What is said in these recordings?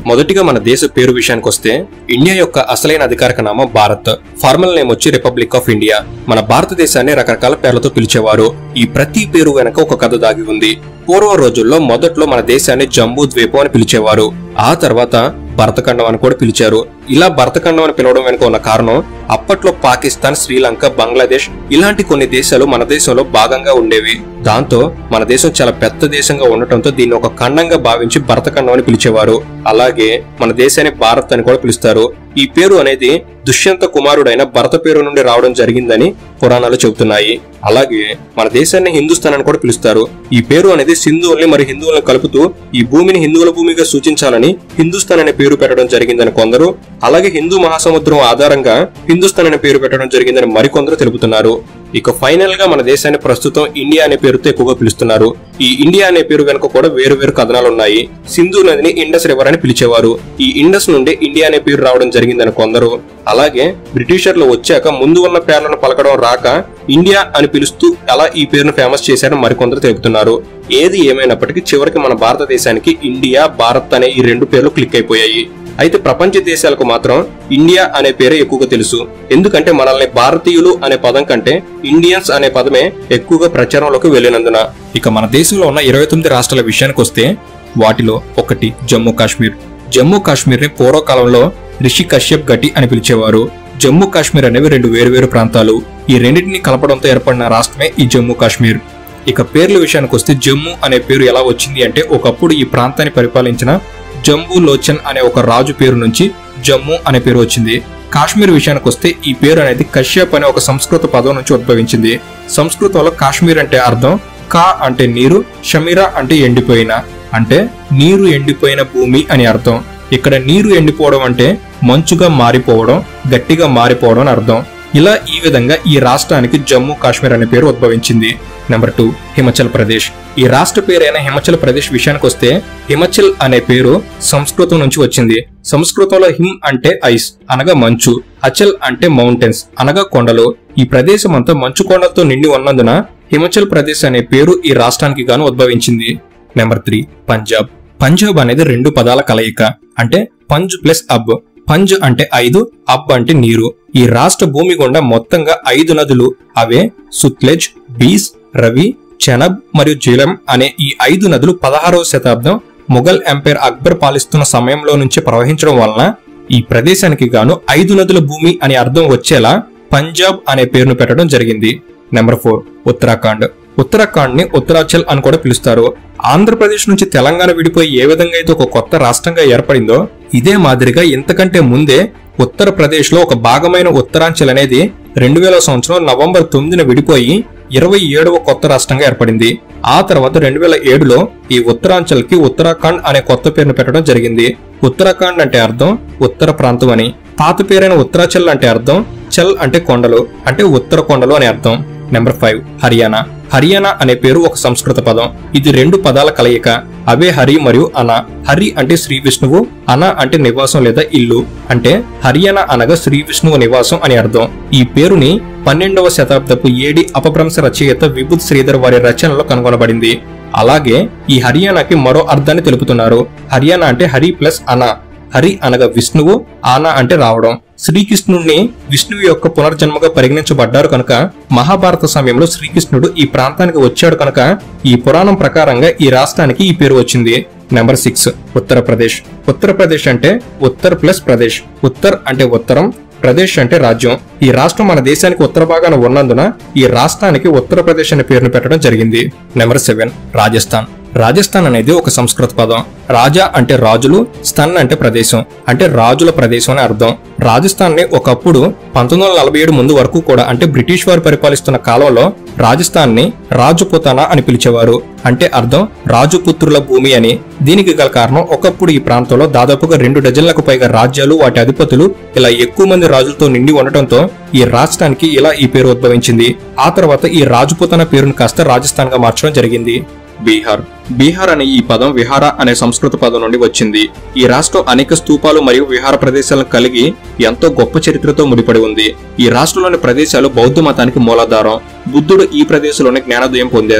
మొదటిగా మన దేశ పేరు విషయానికి వస్తే ఇండియా యొక్క అసలైన అధికారిక నామం భారత్ ఫార్మల్ నేమ్ వచ్చి రిపబ్లిక్ ఆఫ్ ఇండియా మన భారతదేశాన్ని రకరకాల పేర్లతో పిలిచేవారు ఈ ప్రతి పేరు వెనక ఒక కథ దాగి ఉంది పూర్వ రోజుల్లో మొదట్లో మన దేశాన్ని జంబూ ద్వీపం అని పిలిచేవారు ఆ తర్వాత భరతఖండం అని కూడా పిలిచారు ఇలా భరతఖండం అని పిలవడం వెనుక ఉన్న కారణం అప్పట్లో పాకిస్తాన్ శ్రీలంక బంగ్లాదేశ్ ఇలాంటి కొన్ని దేశాలు మన దేశంలో భాగంగా ఉండేవి దాంతో మన దేశం చాలా పెద్ద దేశంగా ఉండటంతో దీన్ని ఒక ఖండంగా భావించి భరతఖండం అని పిలిచేవారు అలాగే మన దేశాన్ని భారత్ అని కూడా పిలుస్తారు ఈ పేరు అనేది దుష్యంత కుమారుడైన భరత పేరు నుండి రావడం జరిగిందని పురాణాలు చెబుతున్నాయి అలాగే మన దేశాన్ని హిందుస్థాన్ అని కూడా పిలుస్తారు ఈ పేరు అనేది సింధువుల్ని మరి హిందువులను కలుపుతూ ఈ భూమిని హిందువుల భూమిగా సూచించాలని హిందుస్థాన్ అనే పేరు పెట్టడం జరిగిందని కొందరు అలాగే హిందూ మహాసముద్రం ఆధారంగా హిందుస్థాన్ అనే పేరు పెట్టడం జరిగిందని మరికొందరు తెలుపుతున్నారు ఇక ఫైనల్ గా మన దేశాన్ని ప్రస్తుతం ఇండియా అనే పేరుతో ఎక్కువగా పిలుస్తున్నారు ఈ ఇండియా అనే పేరు వెనుక కూడా వేరు వేరు కథనాలు ఉన్నాయి సింధు నదిని ఇండస్ రివర్ అని పిలిచేవారు ఈ ఇండస్ నుండి ఇండియా అనే పేరు రావడం జరిగిందని కొందరు అలాగే బ్రిటిషర్లు వచ్చాక ముందు ఉన్న పేర్లను పలకడం రాక ఇండియా అని పిలుస్తూ అలా ఈ పేరును ఫేమస్ చేశారని మరికొందరు తెలుపుతున్నారు ఏది ఏమైనప్పటికీ చివరికి మన భారతదేశానికి ఇండియా భారత్ అనే ఈ రెండు పేర్లు క్లిక్ అయిపోయాయి అయితే ప్రపంచ దేశాలకు మాత్రం ఇండియా అనే పేరే ఎక్కువగా తెలుసు ఎందుకంటే మనల్ని భారతీయులు అనే పదం కంటే ఇండియన్స్ అనే పదమే ఎక్కువగా ప్రచారంలోకి వెళ్ళినందున ఇక మన దేశంలో ఉన్న ఇరవై తొమ్మిది రాష్ట్రాల విషయానికి వస్తే వాటిలో ఒకటి జమ్మూ కాశ్మీర్ జమ్మూ కాశ్మీర్ ని పూర్వకాలంలో రిషి కశ్యప్ గటి అని పిలిచేవారు జమ్మూ కాశ్మీర్ అనేవి రెండు వేరువేరు ప్రాంతాలు ఈ రెండింటిని కలపడంతో ఏర్పడిన రాష్ట్రమే ఈ జమ్మూ కాశ్మీర్ ఇక పేర్ల విషయానికి వస్తే జమ్మూ అనే పేరు ఎలా వచ్చింది అంటే ఒకప్పుడు ఈ ప్రాంతాన్ని పరిపాలించిన జంబూ లోచన్ అనే ఒక రాజు పేరు నుంచి జమ్మూ అనే పేరు వచ్చింది కాశ్మీర్ విషయానికి వస్తే ఈ పేరు అనేది కశ్యప్ అనే ఒక సంస్కృత పదం నుంచి ఉద్భవించింది సంస్కృతంలో కాశ్మీర్ అంటే అర్థం కా అంటే నీరు షమీరా అంటే ఎండిపోయిన అంటే నీరు ఎండిపోయిన భూమి అని అర్థం ఇక్కడ నీరు ఎండిపోవడం అంటే మంచుగా మారిపోవడం గట్టిగా మారిపోవడం అని అర్థం ఇలా ఈ విధంగా ఈ రాష్ట్రానికి జమ్మూ కాశ్మీర్ అనే పేరు ఉద్భవించింది నెంబర్ టూ హిమాచల్ ప్రదేశ్ ఈ రాష్ట్ర పేరైన హిమాచల్ ప్రదేశ్ విషయానికి వస్తే హిమాచల్ అనే పేరు సంస్కృతం నుంచి వచ్చింది సంస్కృతంలో హిమ్ అంటే ఐస్ అనగా మంచు అచల్ అంటే మౌంటైన్స్ అనగా కొండలు ఈ ప్రదేశం అంతా మంచు కొండలతో నిండి ఉన్నందున హిమాచల్ ప్రదేశ్ అనే పేరు ఈ రాష్ట్రానికి గాను ఉద్భవించింది నెంబర్ త్రీ పంజాబ్ పంజాబ్ అనేది రెండు పదాల కలయిక అంటే పంజ్ ప్లస్ అబ్ పంజ్ అంటే ఐదు అబ్ అంటే నీరు ఈ రాష్ట్ర భూమి గుండా మొత్తంగా ఐదు నదులు అవే సుత్లెజ్ బీస్ రవి చెనబ్ మరియు జీలం అనే ఈ ఐదు నదులు పదహారవ శతాబ్దం ముఘల్ ఎంపైర్ అక్బర్ పాలిస్తున్న సమయంలో నుంచి ప్రవహించడం వలన ఈ ప్రదేశానికి గాను ఐదు నదుల భూమి అనే అర్థం వచ్చేలా పంజాబ్ అనే పేరును పెట్టడం జరిగింది నెంబర్ ఫోర్ ఉత్తరాఖండ్ ఉత్తరాఖండ్ ని ఉత్తరాచల్ అని కూడా పిలుస్తారు ఆంధ్రప్రదేశ్ నుంచి తెలంగాణ విడిపోయి ఏ విధంగా అయితే ఒక కొత్త రాష్ట్రంగా ఏర్పడిందో ఇదే మాదిరిగా ఇంతకంటే ముందే ఉత్తరప్రదేశ్ లో ఒక భాగమైన ఉత్తరాంచల్ అనేది రెండు వేల సంవత్సరం నవంబర్ తొమ్మిదిన విడిపోయి ఇరవై ఏడవ కొత్త రాష్ట్రంగా ఏర్పడింది ఆ తర్వాత రెండు వేల ఏడులో ఈ ఉత్తరాంచల్ కి ఉత్తరాఖండ్ అనే కొత్త పేరును పెట్టడం జరిగింది ఉత్తరాఖండ్ అంటే అర్థం ఉత్తర ప్రాంతం అని పాత పేరైన ఉత్తరాచల్ అంటే అర్థం చల్ అంటే కొండలు అంటే ఉత్తర కొండలు అని అర్థం నెంబర్ ఫైవ్ హర్యానా హర్యానా అనే పేరు ఒక సంస్కృత పదం ఇది రెండు పదాల కలయిక అవే హరి మరియు అన హరి అంటే శ్రీ విష్ణువు అన అంటే నివాసం లేదా ఇల్లు అంటే హర్యానా అనగా శ్రీ విష్ణువు నివాసం అని అర్థం ఈ పేరుని పన్నెండవ శతాబ్దపు ఏడి అపభ్రంశ రచయిత విభుత్ శ్రీధర్ వారి రచనలో కనుగొనబడింది అలాగే ఈ హర్యానాకి మరో అర్థాన్ని తెలుపుతున్నారు హర్యానా అంటే హరి ప్లస్ అన హరి అనగా విష్ణువు ఆనా అంటే రావడం శ్రీకృష్ణుడిని విష్ణువు యొక్క పునర్జన్మగా పరిగణించబడ్డారు కనుక మహాభారత సమయంలో శ్రీకృష్ణుడు ఈ ప్రాంతానికి వచ్చాడు కనుక ఈ పురాణం ప్రకారంగా ఈ రాష్ట్రానికి ఈ పేరు వచ్చింది నెంబర్ సిక్స్ ఉత్తరప్రదేశ్ ఉత్తరప్రదేశ్ అంటే ఉత్తర్ ప్లస్ ప్రదేశ్ ఉత్తర్ అంటే ఉత్తరం ప్రదేశ్ అంటే రాజ్యం ఈ రాష్ట్రం మన దేశానికి ఉత్తర భాగాన ఉన్నందున ఈ రాష్ట్రానికి ఉత్తరప్రదేశ్ అనే పేరును పెట్టడం జరిగింది నెంబర్ సెవెన్ రాజస్థాన్ రాజస్థాన్ అనేది ఒక సంస్కృత పదం రాజా అంటే రాజులు స్థన్ అంటే ప్రదేశం అంటే రాజుల ప్రదేశం అని అర్థం రాజస్థాన్ ని ఒకప్పుడు పంతొమ్మిది వందల నలభై ఏడు ముందు వరకు కూడా అంటే బ్రిటిష్ వారు పరిపాలిస్తున్న కాలంలో రాజస్థాన్ ని రాజుపుతానా అని పిలిచేవారు అంటే అర్థం రాజుపుత్రుల భూమి అని దీనికి గల కారణం ఒకప్పుడు ఈ ప్రాంతంలో దాదాపుగా రెండు డజన్లకు పైగా రాజ్యాలు వాటి అధిపతులు ఇలా ఎక్కువ మంది రాజులతో నిండి ఉండటంతో ఈ రాష్ట్రానికి ఇలా ఈ పేరు ఉద్భవించింది ఆ తర్వాత ఈ రాజుపుతన పేరును కాస్త రాజస్థాన్ గా మార్చడం జరిగింది బీహార్ బీహార్ అనే ఈ పదం విహార అనే సంస్కృత పదం నుండి వచ్చింది ఈ రాష్ట్రం అనేక స్తూపాలు మరియు విహార ప్రదేశాలను కలిగి ఎంతో గొప్ప చరిత్రతో ముడిపడి ఉంది ఈ రాష్ట్రంలోని ప్రదేశాలు బౌద్ధ మతానికి మూలాధారం బుద్ధుడు ఈ ప్రదేశంలోనే జ్ఞానోదయం పొందారు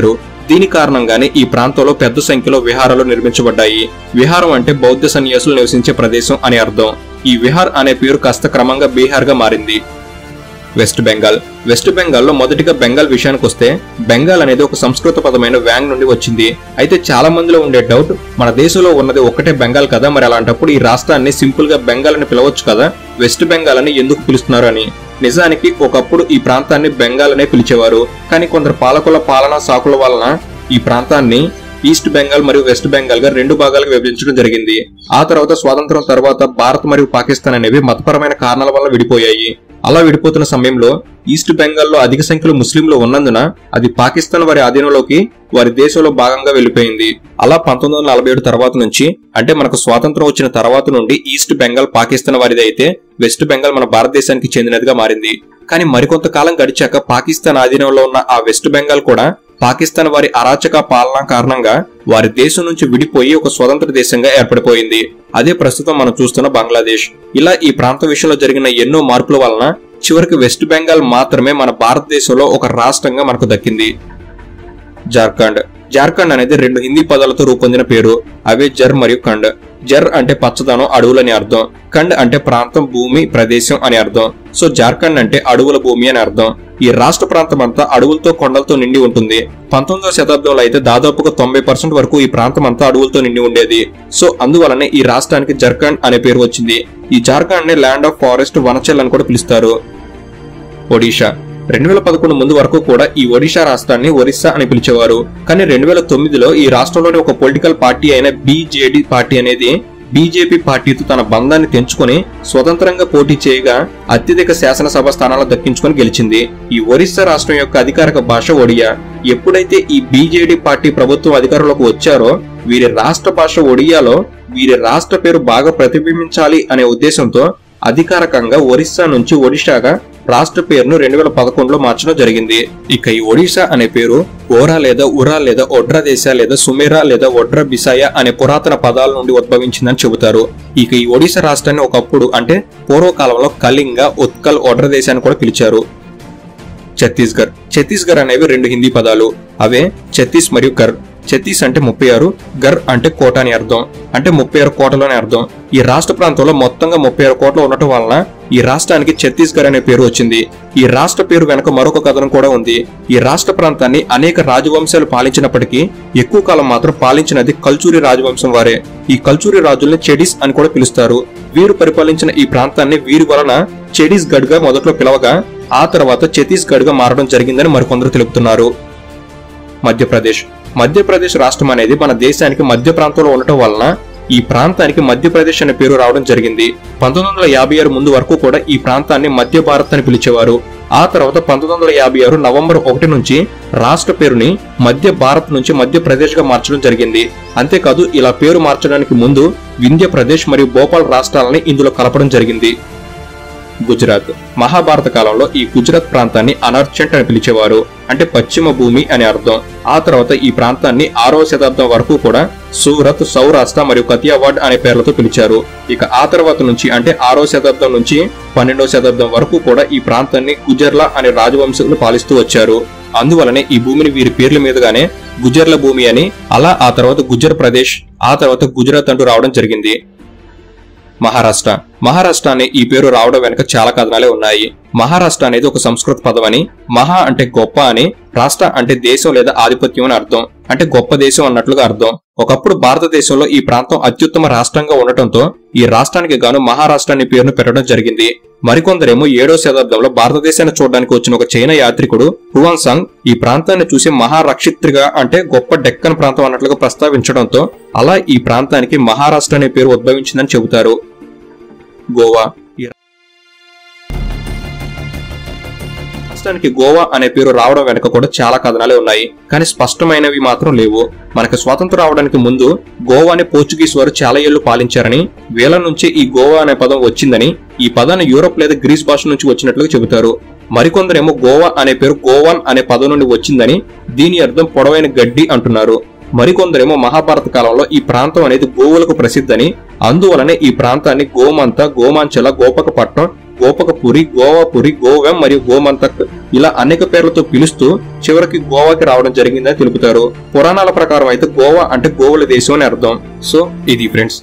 దీని కారణంగానే ఈ ప్రాంతంలో పెద్ద సంఖ్యలో విహారాలు నిర్మించబడ్డాయి విహారం అంటే బౌద్ధ సన్యాసులు నివసించే ప్రదేశం అని అర్థం ఈ విహార్ అనే పేరు కాస్త క్రమంగా బీహార్ గా మారింది వెస్ట్ బెంగాల్ వెస్ట్ బెంగాల్లో మొదటిగా బెంగాల్ విషయానికి వస్తే బెంగాల్ అనేది ఒక సంస్కృత పదమైన వ్యాంగ్ నుండి వచ్చింది అయితే చాలా మందిలో ఉండే డౌట్ మన దేశంలో ఉన్నది ఒక్కటే బెంగాల్ కదా మరి అలాంటప్పుడు ఈ రాష్ట్రాన్ని సింపుల్ గా బెంగాల్ అని పిలవచ్చు కదా వెస్ట్ బెంగాల్ అని ఎందుకు పిలుస్తున్నారు అని నిజానికి ఒకప్పుడు ఈ ప్రాంతాన్ని బెంగాల్ అనే పిలిచేవారు కానీ కొందరు పాలకుల పాలన సాకుల వలన ఈ ప్రాంతాన్ని ఈస్ట్ బెంగాల్ మరియు వెస్ట్ బెంగాల్ గా రెండు భాగాలుగా విభజించడం జరిగింది ఆ తర్వాత స్వాతంత్రం తర్వాత భారత్ మరియు పాకిస్తాన్ అనేవి మతపరమైన కారణాల వల్ల విడిపోయాయి అలా విడిపోతున్న సమయంలో ఈస్ట్ బెంగాల్లో అధిక సంఖ్యలో ముస్లింలు ఉన్నందున అది పాకిస్తాన్ వారి ఆధీనంలోకి వారి దేశంలో భాగంగా వెళ్లిపోయింది అలా పంతొమ్మిది వందల నలభై ఏడు తర్వాత నుంచి అంటే మనకు స్వాతంత్రం వచ్చిన తర్వాత నుండి ఈస్ట్ బెంగాల్ పాకిస్తాన్ వారిది అయితే వెస్ట్ బెంగాల్ మన భారతదేశానికి చెందినదిగా మారింది కానీ మరికొంత కాలం గడిచాక పాకిస్తాన్ ఆధీనంలో ఉన్న ఆ వెస్ట్ బెంగాల్ కూడా పాకిస్తాన్ వారి అరాచక పాలన కారణంగా వారి దేశం నుంచి విడిపోయి ఒక స్వతంత్ర దేశంగా ఏర్పడిపోయింది అదే ప్రస్తుతం మనం చూస్తున్న బంగ్లాదేశ్ ఇలా ఈ ప్రాంత విషయంలో జరిగిన ఎన్నో మార్పుల వలన చివరికి వెస్ట్ బెంగాల్ మాత్రమే మన భారతదేశంలో ఒక రాష్ట్రంగా మనకు దక్కింది జార్ఖండ్ జార్ఖండ్ అనేది రెండు హిందీ పదాలతో రూపొందిన పేరు అవే జర్ మరియు ఖండ్ జర్ అంటే పచ్చదనం అడవులని అర్థం ఖండ్ అంటే ప్రాంతం భూమి ప్రదేశం అని అర్థం సో జార్ఖండ్ అంటే అడవుల భూమి అని అర్థం ఈ రాష్ట్ర ప్రాంతం అంతా అడవులతో కొండలతో నిండి ఉంటుంది పంతొమ్మిదవ శతాబ్దంలో అయితే దాదాపుగా తొంభై పర్సెంట్ వరకు ఈ ప్రాంతం అంతా అడవులతో నిండి ఉండేది సో అందువలనే ఈ రాష్ట్రానికి జార్ఖండ్ అనే పేరు వచ్చింది ఈ జార్ఖండ్ ని ల్యాండ్ ఆఫ్ ఫారెస్ట్ వనచెల్ అని కూడా పిలుస్తారు ఒడిషా రెండు వేల పదకొండు ముందు వరకు కూడా ఈ ఒడిషా రాష్ట్రాన్ని ఒరిస్సా అని పిలిచేవారు కానీ రెండు వేల తొమ్మిదిలో ఈ రాష్ట్రంలోని ఒక పొలిటికల్ పార్టీ అయిన బీజేడీ పార్టీ అనేది బీజేపీ పార్టీతో తన బంధాన్ని తెంచుకొని స్వతంత్రంగా పోటీ చేయగా అత్యధిక శాసనసభ స్థానాలు దక్కించుకొని గెలిచింది ఈ ఒరిస్సా రాష్ట్రం యొక్క అధికారిక భాష ఒడియా ఎప్పుడైతే ఈ బీజేడీ పార్టీ ప్రభుత్వం అధికారంలోకి వచ్చారో వీరి రాష్ట్ర భాష ఒడియాలో వీరి రాష్ట్ర పేరు బాగా ప్రతిబింబించాలి అనే ఉద్దేశంతో అధికారికంగా ఒరిస్సా నుంచి ఒడిషాగా రాష్ట్ర పేరును రెండు వేల పదకొండులో మార్చడం జరిగింది ఇక ఈ ఒడిషా అనే పేరు ఓరా లేదా ఉరా లేదా ఒడ్రా దేశ లేదా సుమేరా లేదా ఒడ్రా బిసాయ అనే పురాతన పదాల నుండి ఉద్భవించిందని చెబుతారు ఇక ఈ ఒడిశా రాష్ట్రాన్ని ఒకప్పుడు అంటే పూర్వకాలంలో కళింగ ఉత్కల్ ఒడ్ర దేశాన్ని కూడా పిలిచారు ఛత్తీస్గఢ్ ఛత్తీస్గఢ్ అనేవి రెండు హిందీ పదాలు అవే ఛత్తీస్ మరియు గర్ ఛత్తీస్ అంటే ముప్పై ఆరు గర్ అంటే కోట అని అర్థం అంటే ముప్పై ఆరు కోటలు అని అర్థం ఈ రాష్ట్ర ప్రాంతంలో మొత్తంగా ముప్పై ఆరు కోటలు ఉండటం వలన ఈ రాష్ట్రానికి ఛత్తీస్గఢ్ అనే పేరు వచ్చింది ఈ రాష్ట్ర పేరు వెనక మరొక కథనం కూడా ఉంది ఈ రాష్ట్ర ప్రాంతాన్ని అనేక రాజవంశాలు పాలించినప్పటికీ ఎక్కువ కాలం మాత్రం పాలించినది కల్చూరి రాజవంశం వారే ఈ కల్చూరి రాజుల్ని చెడిస్ అని కూడా పిలుస్తారు వీరు పరిపాలించిన ఈ ప్రాంతాన్ని వీరి వలన చెడిస్ గఢ్ గా మొదట్లో పిలవగా ఆ తర్వాత ఛత్తీస్గఢ్ గా మారడం జరిగిందని మరికొందరు తెలుపుతున్నారు మధ్యప్రదేశ్ మధ్యప్రదేశ్ రాష్ట్రం అనేది మన దేశానికి మధ్య ప్రాంతంలో ఉండటం వలన ఈ ప్రాంతానికి మధ్యప్రదేశ్ అనే పేరు రావడం జరిగింది పంతొమ్మిది వందల యాభై ఆరు ముందు వరకు కూడా ఈ ప్రాంతాన్ని మధ్య భారత్ అని పిలిచేవారు ఆ తర్వాత పంతొమ్మిది వందల యాభై ఆరు నవంబర్ ఒకటి నుంచి రాష్ట్ర పేరుని మధ్య భారత్ నుంచి మధ్యప్రదేశ్ గా మార్చడం జరిగింది అంతేకాదు ఇలా పేరు మార్చడానికి ముందు వింధ్య ప్రదేశ్ మరియు భోపాల్ రాష్ట్రాలని ఇందులో కలపడం జరిగింది గుజరాత్ మహాభారత కాలంలో ఈ గుజరాత్ ప్రాంతాన్ని అనర్చెంట్ అని పిలిచేవారు అంటే పశ్చిమ భూమి అని అర్థం ఆ తర్వాత ఈ ప్రాంతాన్ని ఆరవ శతాబ్దం వరకు కూడా సూరత్ సౌరాష్ట్ర మరియు కతియావాడ్ అనే పేర్లతో పిలిచారు ఇక ఆ తర్వాత నుంచి అంటే ఆరవ శతాబ్దం నుంచి పన్నెండవ శతాబ్దం వరకు కూడా ఈ ప్రాంతాన్ని గుజర్లా అనే రాజవంశకులు పాలిస్తూ వచ్చారు అందువలనే ఈ భూమిని వీరి పేర్ల మీదుగానే గుజర్ల భూమి అని అలా ఆ తర్వాత గుజర్ ప్రదేశ్ ఆ తర్వాత గుజరాత్ అంటూ రావడం జరిగింది మహారాష్ట్ర మహారాష్ట్ర అనే ఈ పేరు రావడం వెనుక చాలా కథనాలే ఉన్నాయి మహారాష్ట్ర అనేది ఒక సంస్కృత పదం అని మహా అంటే గొప్ప అని రాష్ట్ర అంటే దేశం లేదా ఆధిపత్యం అని అర్థం అంటే గొప్ప దేశం అన్నట్లుగా అర్థం ఒకప్పుడు భారతదేశంలో ఈ ప్రాంతం అత్యుత్తమ రాష్ట్రంగా ఉండటంతో ఈ రాష్ట్రానికి గాను మహారాష్ట్ర అనే పేరును పెట్టడం జరిగింది మరికొందరేమో ఏడో శతాబ్దంలో భారతదేశాన్ని చూడడానికి వచ్చిన ఒక చైనా యాత్రికుడు హువాన్ సంగ్ ఈ ప్రాంతాన్ని చూసి మహారక్షిత్రిగా అంటే గొప్ప డెక్కన్ ప్రాంతం అన్నట్లుగా ప్రస్తావించడంతో అలా ఈ ప్రాంతానికి మహారాష్ట్ర అనే పేరు ఉద్భవించిందని చెబుతారు గోవా ఈ రాష్ట్రానికి గోవా అనే పేరు రావడం వెనుక కూడా చాలా కథనాలే ఉన్నాయి కానీ స్పష్టమైనవి మాత్రం లేవు మనకు స్వాతంత్రం రావడానికి ముందు గోవాని పోర్చుగీస్ వారు చాలా ఏళ్లు పాలించారని వేల నుంచి ఈ గోవా అనే పదం వచ్చిందని ఈ పదాన్ని యూరోప్ లేదా గ్రీస్ భాష నుంచి వచ్చినట్లుగా చెబుతారు మరికొందరేమో గోవా అనే పేరు గోవాన్ అనే పదం నుండి వచ్చిందని దీని అర్థం పొడవైన గడ్డి అంటున్నారు మరికొందరేమో మహాభారత కాలంలో ఈ ప్రాంతం అనేది గోవులకు ప్రసిద్ధని అందువలనే ఈ ప్రాంతాన్ని గోమంత గోమాంచల గోపకపట్నం గోపకపురి గోవాపురి గోవెం మరియు గోమంతక్ ఇలా అనేక పేర్లతో పిలుస్తూ చివరికి గోవాకి రావడం జరిగిందని తెలుపుతారు పురాణాల ప్రకారం అయితే గోవా అంటే గోవుల దేశం అని అర్థం సో ఇది ఫ్రెండ్స్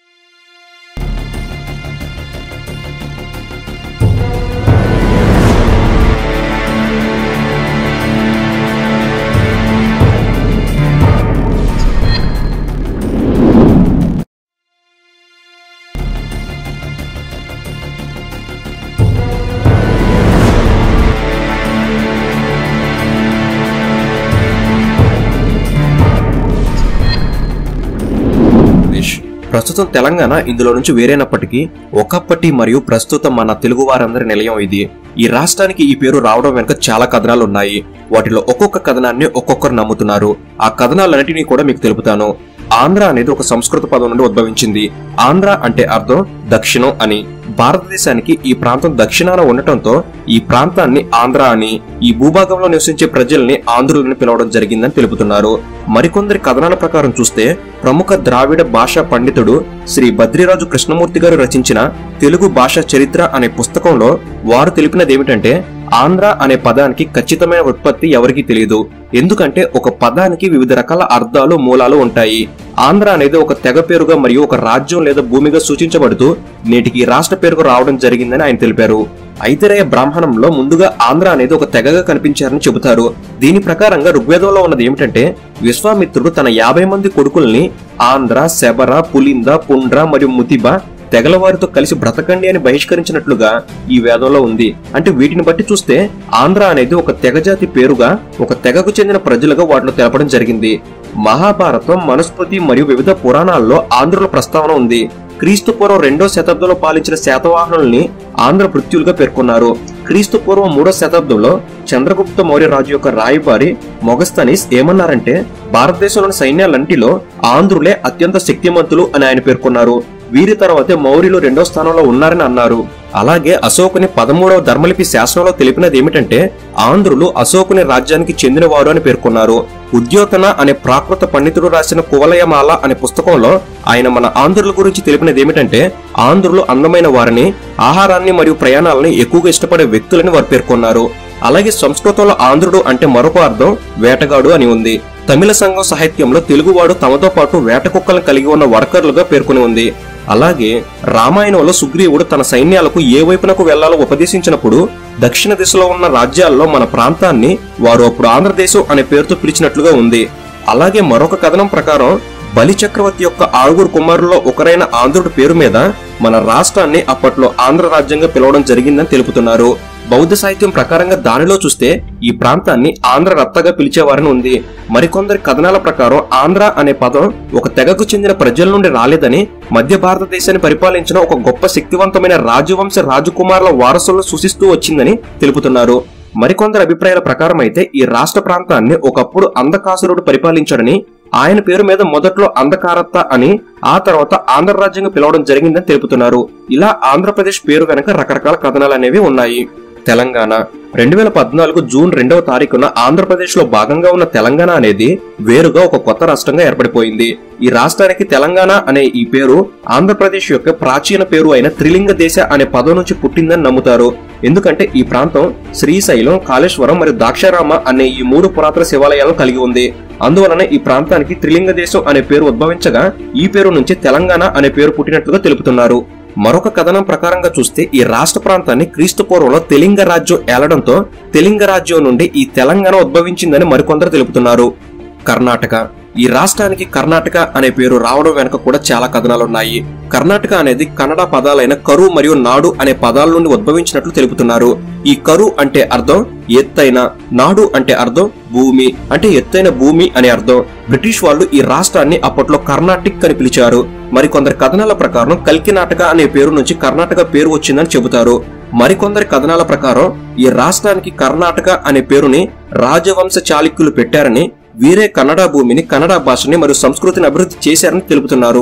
ఆంధ్రప్రదేశ్ ప్రస్తుతం తెలంగాణ ఇందులో నుంచి వేరైనప్పటికీ ఒకప్పటి మరియు ప్రస్తుతం మన తెలుగు వారందరి నిలయం ఇది ఈ రాష్ట్రానికి ఈ పేరు రావడం వెనుక చాలా కథనాలు ఉన్నాయి వాటిలో ఒక్కొక్క కథనాన్ని ఒక్కొక్కరు నమ్ముతున్నారు ఆ కథనాలన్నిటినీ కూడా మీకు తెలుపుతాను ఆంధ్ర అనేది ఒక సంస్కృత పదం నుండి ఉద్భవించింది ఆంధ్ర అంటే అర్థం దక్షిణం అని భారతదేశానికి ఈ ప్రాంతం దక్షిణాన ఉండటంతో ఈ ప్రాంతాన్ని ఆంధ్ర అని ఈ భూభాగంలో నివసించే ప్రజల్ని ఆంధ్రులని పిలవడం జరిగిందని తెలుపుతున్నారు మరికొందరి కథనాల ప్రకారం చూస్తే ప్రముఖ ద్రావిడ భాషా పండితుడు శ్రీ బద్రిరాజు కృష్ణమూర్తి గారు రచించిన తెలుగు భాషా చరిత్ర అనే పుస్తకంలో వారు తెలిపినది ఏమిటంటే ఆంధ్ర అనే పదానికి ఖచ్చితమైన ఉత్పత్తి ఎవరికీ తెలియదు ఎందుకంటే ఒక పదానికి వివిధ రకాల అర్థాలు మూలాలు ఉంటాయి ఆంధ్ర అనేది ఒక తెగ పేరుగా మరియు ఒక రాజ్యం లేదా భూమిగా సూచించబడుతూ నేటికి ఈ రాష్ట్ర పేరుకు రావడం జరిగిందని ఆయన తెలిపారు ఐతిరేయ బ్రాహ్మణంలో ముందుగా ఆంధ్ర అనేది ఒక తెగగా కనిపించారని చెబుతారు దీని ప్రకారంగా ఋగ్వేదంలో ఉన్నది ఏమిటంటే విశ్వామిత్రుడు తన యాభై మంది కొడుకుల్ని ఆంధ్ర శబర పులింద పుండ్ర మరియు ముతిబ తెగల వారితో కలిసి బ్రతకండి అని బహిష్కరించినట్లుగా ఈ వేదంలో ఉంది అంటే వీటిని బట్టి చూస్తే ఆంధ్ర అనేది ఒక తెగజాతి పేరుగా ఒక తెగకు చెందిన ప్రజలుగా వాటిలో తెలపడం జరిగింది మహాభారతం మనుస్మృతి మరియు వివిధ పురాణాల్లో ఆంధ్రుల ప్రస్తావన ఉంది క్రీస్తు పూర్వం రెండో శతాబ్దంలో పాలించిన శాతవాహనుల్ని ఆంధ్ర భృత్యులుగా పేర్కొన్నారు క్రీస్తు పూర్వం మూడో శతాబ్దంలో చంద్రగుప్త మౌర్య రాజు యొక్క రాయబారి మొగస్తనీస్ ఏమన్నారంటే భారతదేశంలోని సైన్యాలంటిలో ఆంధ్రులే అత్యంత శక్తిమంతులు అని ఆయన పేర్కొన్నారు వీరి తర్వాతే మౌర్యులు రెండో స్థానంలో ఉన్నారని అన్నారు అలాగే అశోకుని పదమూడవ ధర్మలిపి శాసనంలో తెలిపినది ఏమిటంటే ఆంధ్రులు అశోకుని రాజ్యానికి చెందినవారు అని పేర్కొన్నారు ఉద్యోతన అనే ప్రాకృత పండితుడు రాసిన కువలయమాల అనే పుస్తకంలో ఆయన మన ఆంధ్రుల గురించి తెలిపినది ఏమిటంటే ఆంధ్రులు అందమైన వారిని ఆహారాన్ని మరియు ప్రయాణాలని ఎక్కువగా ఇష్టపడే వ్యక్తులని వారు పేర్కొన్నారు అలాగే సంస్కృతంలో ఆంధ్రుడు అంటే మరొక అర్థం వేటగాడు అని ఉంది తమిళ సంఘం సాహిత్యంలో తెలుగువాడు తమతో పాటు వేట కుక్కలను కలిగి ఉన్న వర్కర్లుగా పేర్కొని ఉంది అలాగే రామాయణంలో సుగ్రీవుడు తన సైన్యాలకు ఏ వైపునకు వెళ్లాలో ఉపదేశించినప్పుడు దక్షిణ దిశలో ఉన్న రాజ్యాల్లో మన ప్రాంతాన్ని వారు అప్పుడు ఆంధ్రదేశం అనే పేరుతో పిలిచినట్లుగా ఉంది అలాగే మరొక కథనం ప్రకారం బలి చక్రవర్తి యొక్క ఆరుగురు కుమారుల్లో ఒకరైన ఆంధ్రుడి పేరు మీద మన రాష్ట్రాన్ని అప్పట్లో ఆంధ్ర రాజ్యంగా పిలవడం జరిగిందని తెలుపుతున్నారు బౌద్ధ సాహిత్యం ప్రకారంగా దానిలో చూస్తే ఈ ప్రాంతాన్ని ఆంధ్ర రత్తగా పిలిచేవారని ఉంది మరికొందరి కథనాల ప్రకారం ఆంధ్ర అనే పదం ఒక తెగకు చెందిన ప్రజల నుండి రాలేదని మధ్య భారతదేశాన్ని పరిపాలించిన ఒక గొప్ప శక్తివంతమైన రాజవంశ రాజకుమారుల వారసులను సూచిస్తూ వచ్చిందని తెలుపుతున్నారు మరికొందరి అభిప్రాయాల ప్రకారం అయితే ఈ రాష్ట్ర ప్రాంతాన్ని ఒకప్పుడు అంధకాసురుడు పరిపాలించాడని ఆయన పేరు మీద మొదట్లో అంధకారత్త అని ఆ తర్వాత ఆంధ్ర రాజ్యంగా పిలవడం జరిగిందని తెలుపుతున్నారు ఇలా ఆంధ్రప్రదేశ్ పేరు వెనక రకరకాల కథనాలు అనేవి ఉన్నాయి తెలంగాణ రెండు వేల పద్నాలుగు జూన్ రెండవ తారీఖున ఆంధ్రప్రదేశ్ లో భాగంగా ఉన్న తెలంగాణ అనేది వేరుగా ఒక కొత్త రాష్ట్రంగా ఏర్పడిపోయింది ఈ రాష్ట్రానికి తెలంగాణ అనే ఈ పేరు ఆంధ్రప్రదేశ్ యొక్క ప్రాచీన పేరు అయిన త్రిలింగ దేశ అనే పదం నుంచి పుట్టిందని నమ్ముతారు ఎందుకంటే ఈ ప్రాంతం శ్రీశైలం కాళేశ్వరం మరియు దాక్షారామ అనే ఈ మూడు పురాతన శివాలయాలను కలిగి ఉంది అందువలన ఈ ప్రాంతానికి త్రిలింగ దేశం అనే పేరు ఉద్భవించగా ఈ పేరు నుంచి తెలంగాణ అనే పేరు పుట్టినట్లుగా తెలుపుతున్నారు మరొక కథనం ప్రకారంగా చూస్తే ఈ రాష్ట్ర ప్రాంతాన్ని క్రీస్తు పూర్వంలో తెలింగ రాజ్యం ఏలడంతో తెలింగ రాజ్యం నుండి ఈ తెలంగాణ ఉద్భవించిందని మరికొందరు తెలుపుతున్నారు కర్ణాటక ఈ రాష్ట్రానికి కర్ణాటక అనే పేరు రావడం వెనుక కూడా చాలా కథనాలున్నాయి కర్ణాటక అనేది కన్నడ పదాలైన కరు మరియు నాడు అనే పదాల నుండి ఉద్భవించినట్లు తెలుపుతున్నారు ఈ కరు అంటే అర్థం ఎత్తైన నాడు అంటే అర్థం భూమి అంటే ఎత్తైన భూమి అనే అర్థం బ్రిటిష్ వాళ్ళు ఈ రాష్ట్రాన్ని అప్పట్లో కర్ణాటిక్ అని పిలిచారు మరికొందరి కథనాల ప్రకారం కల్కినాటక అనే పేరు నుంచి కర్ణాటక పేరు వచ్చిందని చెబుతారు మరికొందరి కథనాల ప్రకారం ఈ రాష్ట్రానికి కర్ణాటక అనే పేరుని రాజవంశ చాళుక్యులు పెట్టారని వీరే కన్నడ భూమిని కన్నడ భాషని మరియు సంస్కృతిని అభివృద్ధి చేశారని తెలుపుతున్నారు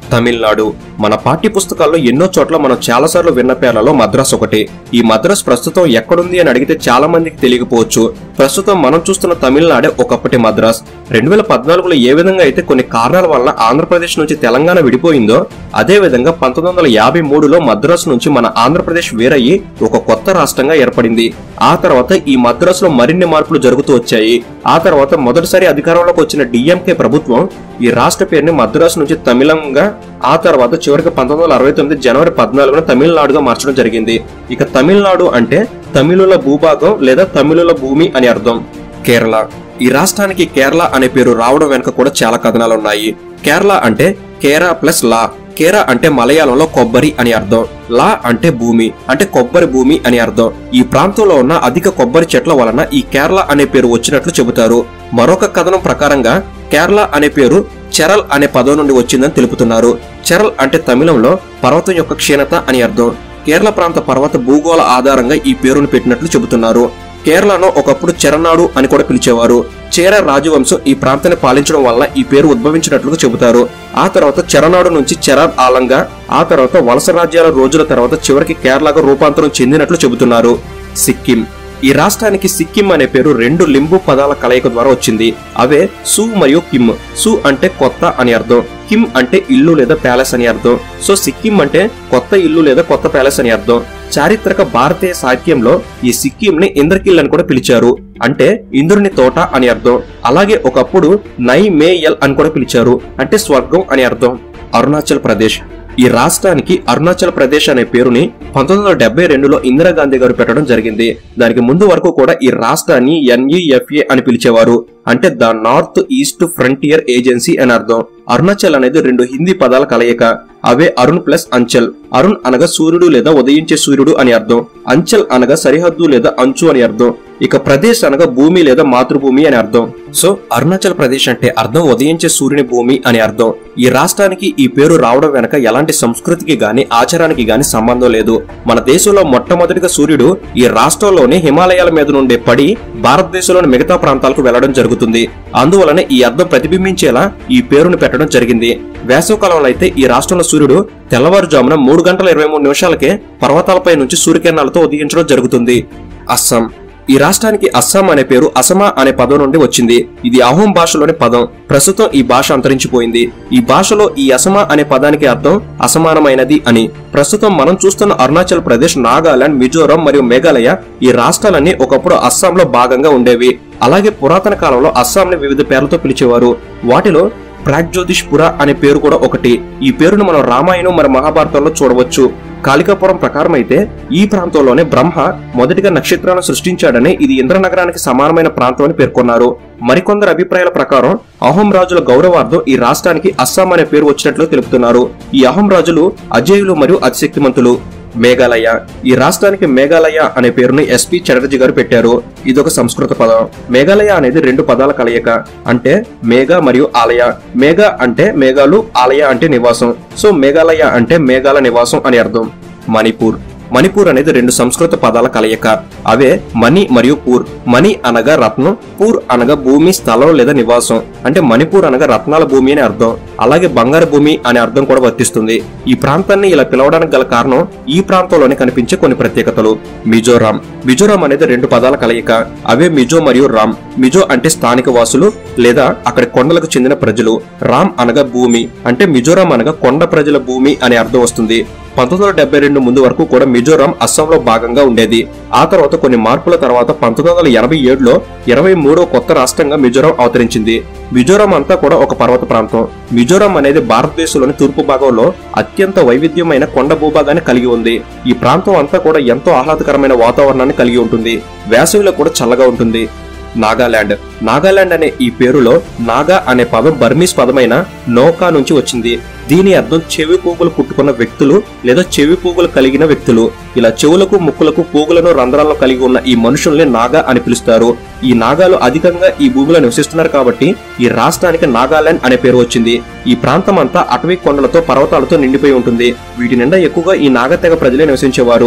తమిళనాడు మన పాఠ్య పుస్తకాల్లో ఎన్నో చోట్ల మనం చాలాసార్లు విన్న పేర్లలో మద్రాస్ ఒకటి ఈ మద్రాస్ ప్రస్తుతం ఎక్కడుంది అని అడిగితే చాలా మందికి తెలియకపోవచ్చు ప్రస్తుతం మనం చూస్తున్న తమిళనాడే ఒకప్పటి మద్రాస్ రెండు వేల పద్నాలుగులో ఏ విధంగా అయితే కొన్ని కారణాల వల్ల ఆంధ్రప్రదేశ్ నుంచి తెలంగాణ విడిపోయిందో అదే విధంగా పంతొమ్మిది వందల యాభై మూడులో మద్రాసు నుంచి మన ఆంధ్రప్రదేశ్ వేరయ్యి ఒక కొత్త రాష్ట్రంగా ఏర్పడింది ఆ తర్వాత ఈ మద్రాసులో మరిన్ని మార్పులు జరుగుతూ వచ్చాయి ఆ తర్వాత మొదటిసారి అధికారంలోకి వచ్చిన డిఎంకే ప్రభుత్వం ఈ రాష్ట్ర పేరుని మద్రాసు నుంచి తమిళంగా ఆ తర్వాత చివరికి పంతొమ్మిది వందల అరవై తొమ్మిది జనవరి పద్నాలుగున తమిళనాడుగా మార్చడం జరిగింది ఇక తమిళనాడు అంటే తమిళుల భూభాగం లేదా తమిళుల భూమి అని అర్థం కేరళ ఈ రాష్ట్రానికి కేరళ అనే పేరు రావడం వెనుక కూడా చాలా కథనాలు ఉన్నాయి కేరళ అంటే కేరా ప్లస్ లా కేరా అంటే మలయాళంలో కొబ్బరి అని అర్థం లా అంటే భూమి అంటే కొబ్బరి భూమి అని అర్థం ఈ ప్రాంతంలో ఉన్న అధిక కొబ్బరి చెట్ల వలన ఈ కేరళ అనే పేరు వచ్చినట్లు చెబుతారు మరొక కథనం ప్రకారంగా కేరళ అనే పేరు చెరల్ అనే పదం నుండి వచ్చిందని తెలుపుతున్నారు చెరల్ అంటే తమిళంలో పర్వతం యొక్క క్షీణత అని అర్థం కేరళ ప్రాంత పర్వత భూగోళ ఆధారంగా ఈ పేరును పెట్టినట్లు చెబుతున్నారు కేరళను ఒకప్పుడు చెరనాడు అని కూడా పిలిచేవారు చేర రాజవంశం ఈ ప్రాంతాన్ని పాలించడం వల్ల ఈ పేరు ఉద్భవించినట్లుగా చెబుతారు ఆ తర్వాత చెరనాడు నుంచి చెరార్ ఆలంగా ఆ తర్వాత వలస రాజ్యాల రోజుల తర్వాత చివరికి కేరళగా రూపాంతరం చెందినట్లు చెబుతున్నారు సిక్కిం ఈ రాష్ట్రానికి సిక్కిం అనే పేరు రెండు లింబు పదాల కలయిక ద్వారా వచ్చింది అవే సు మరియు కిమ్ సు అంటే కొత్త అని అర్థం కిమ్ అంటే ఇల్లు లేదా ప్యాలెస్ అని అర్థం సో సిక్కిం అంటే కొత్త ఇల్లు లేదా కొత్త ప్యాలెస్ అని అర్థం చారిత్రక భారతీయ సాహిత్యంలో ఈ సిక్కిం ని ఇంద్రకిల్ అని కూడా పిలిచారు అంటే ఇంద్రుని తోట అని అర్థం అలాగే ఒకప్పుడు నై మే ఎల్ అని కూడా పిలిచారు అంటే స్వర్గం అని అర్థం అరుణాచల్ ప్రదేశ్ ఈ రాష్ట్రానికి అరుణాచల్ ప్రదేశ్ అనే పేరుని పంతొమ్మిది వందల డెబ్బై రెండులో ఇందిరాగాంధీ గారు పెట్టడం జరిగింది దానికి ముందు వరకు కూడా ఈ రాష్ట్రాన్ని ఎన్ఈఎఫ్ఏ అని పిలిచేవారు అంటే the north east frontier agency అని అర్థం అరుణాచల్ అనేది రెండు హిందీ పదాల కలయిక అవే అరుణ్ ప్లస్ అంచల్ అరుణ్ అనగా సూర్యుడు లేదా ఉదయించే సూర్యుడు అని అర్థం అంచల్ అనగా సరిహద్దు లేదా అంచు అని అర్థం ఇక ప్రదేశ్ అనగా భూమి లేదా మాతృభూమి అని అర్థం సో అరుణాచల్ ప్రదేశ్ అంటే అర్థం ఉదయించే సూర్యుని భూమి అని అర్థం ఈ రాష్ట్రానికి ఈ పేరు రావడం వెనక ఎలాంటి సంస్కృతికి గాని ఆచారానికి గాని సంబంధం లేదు మన దేశంలో మొట్టమొదటిగా సూర్యుడు ఈ రాష్ట్రంలోని హిమాలయాల మీద నుండి పడి భారతదేశంలోని మిగతా ప్రాంతాలకు వెళ్లడం జరుగుతుంది అందువలన ఈ అర్థం ప్రతిబింబించేలా ఈ పేరును పెట్టడం జరిగింది వేసవకాలంలో అయితే ఈ రాష్ట్రంలో సూర్యుడు తెల్లవారుజామున మూడు గంటల ఇరవై మూడు నిమిషాలకే పర్వతాలపై నుంచి సూర్యకిరణాలతో ఉదయించడం జరుగుతుంది అస్సాం ఈ రాష్ట్రానికి అస్సాం అనే పేరు అసమా అనే పదం నుండి వచ్చింది ఇది అహోం భాషలోని పదం ప్రస్తుతం ఈ భాష అంతరించిపోయింది ఈ భాషలో ఈ అసమా అనే పదానికి అర్థం అసమానమైనది అని ప్రస్తుతం మనం చూస్తున్న అరుణాచల్ ప్రదేశ్ నాగాలాండ్ మిజోరాం మరియు మేఘాలయ ఈ రాష్ట్రాలన్నీ ఒకప్పుడు అస్సాంలో భాగంగా ఉండేవి అలాగే పురాతన కాలంలో అస్సాంని వివిధ పేర్లతో పిలిచేవారు వాటిలో ప్రాగ్జ్యోతిష్పుర అనే పేరు కూడా ఒకటి ఈ పేరును మనం రామాయణం మరి మహాభారతంలో చూడవచ్చు కాళికాపురం ప్రకారం అయితే ఈ ప్రాంతంలోనే బ్రహ్మ మొదటిగా నక్షత్రాలను సృష్టించాడని ఇది ఇంద్రనగరానికి సమానమైన ప్రాంతం అని పేర్కొన్నారు మరికొందరు అభిప్రాయాల ప్రకారం అహోం రాజుల గౌరవార్థం ఈ రాష్ట్రానికి అస్సాం అనే పేరు వచ్చినట్లు తెలుపుతున్నారు ఈ అహోం రాజులు అజేయులు మరియు అతిశక్తిమంతులు మేఘాలయ ఈ రాష్ట్రానికి మేఘాలయ అనే పేరును ఎస్పి చటర్జీ గారు పెట్టారు ఇదొక సంస్కృత పదం మేఘాలయ అనేది రెండు పదాల కలయిక అంటే మేఘ మరియు ఆలయ మేఘ అంటే మేఘాలు ఆలయ అంటే నివాసం సో మేఘాలయ అంటే మేఘాల నివాసం అని అర్థం మణిపూర్ మణిపూర్ అనేది రెండు సంస్కృత పదాల కలయిక అవే మణి మరియు పూర్ మణి అనగా రత్నం పూర్ అనగా భూమి స్థలం లేదా నివాసం అంటే మణిపూర్ అనగా రత్నాల భూమి అని అర్థం అలాగే బంగారు భూమి అనే అర్థం కూడా వర్తిస్తుంది ఈ ప్రాంతాన్ని ఇలా పిలవడానికి గల కారణం ఈ ప్రాంతంలోనే కనిపించే కొన్ని ప్రత్యేకతలు మిజోరాం మిజోరాం అనేది రెండు పదాల కలయిక అవే మిజో మరియు రామ్ మిజో అంటే స్థానిక వాసులు లేదా అక్కడి కొండలకు చెందిన ప్రజలు రామ్ అనగా భూమి అంటే మిజోరాం అనగా కొండ ప్రజల భూమి అనే అర్థం వస్తుంది పంతొమ్మిది వందల డెబ్బై రెండు ముందు వరకు కూడా మిజోరాం అస్సాంలో భాగంగా ఉండేది ఆ తర్వాత కొన్ని మార్పుల తర్వాత పంతొమ్మిది వందల ఎనభై ఏడులో ఇరవై మూడో కొత్త రాష్ట్రంగా మిజోరాం అవతరించింది మిజోరాం అంతా కూడా ఒక పర్వత ప్రాంతం మిజోరాం అనేది భారతదేశంలోని తూర్పు భాగంలో అత్యంత వైవిధ్యమైన కొండ భూభాగాన్ని కలిగి ఉంది ఈ ప్రాంతం అంతా కూడా ఎంతో ఆహ్లాదకరమైన వాతావరణాన్ని కలిగి ఉంటుంది వేసవిలో కూడా చల్లగా ఉంటుంది నాగాలాండ్ నాగాలాండ్ అనే ఈ పేరులో నాగా అనే పదం బర్మీస్ పదమైన నౌకా నుంచి వచ్చింది దీని అర్థం చెవి పోగులు పుట్టుకున్న వ్యక్తులు లేదా చెవి పోగులు కలిగిన వ్యక్తులు ఇలా చెవులకు ముక్కులకు పోగులను రంధ్రాలను కలిగి ఉన్న ఈ మనుషుల్ని నాగా అని పిలుస్తారు ఈ నాగాలు అధికంగా ఈ భూమిలో నివసిస్తున్నారు కాబట్టి ఈ రాష్ట్రానికి నాగాలాండ్ అనే పేరు వచ్చింది ఈ ప్రాంతం అంతా అటవీ కొండలతో పర్వతాలతో నిండిపోయి ఉంటుంది వీటి నిండా ఎక్కువగా ఈ నాగతెగ ప్రజలే నివసించేవారు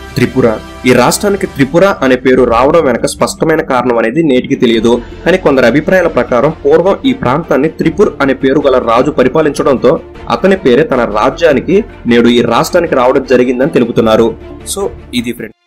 త్రిపుర ఈ రాష్ట్రానికి త్రిపుర అనే పేరు రావడం వెనక స్పష్టమైన కారణం అనేది నేటికి తెలియదు కానీ కొందరి అభిప్రాయాల ప్రకారం పూర్వం ఈ ప్రాంతాన్ని త్రిపుర్ అనే పేరు గల రాజు పరిపాలించడంతో అతని పేరే తన రాజ్యానికి నేడు ఈ రాష్ట్రానికి రావడం జరిగిందని తెలుపుతున్నారు సో ఇది ఫ్రెండ్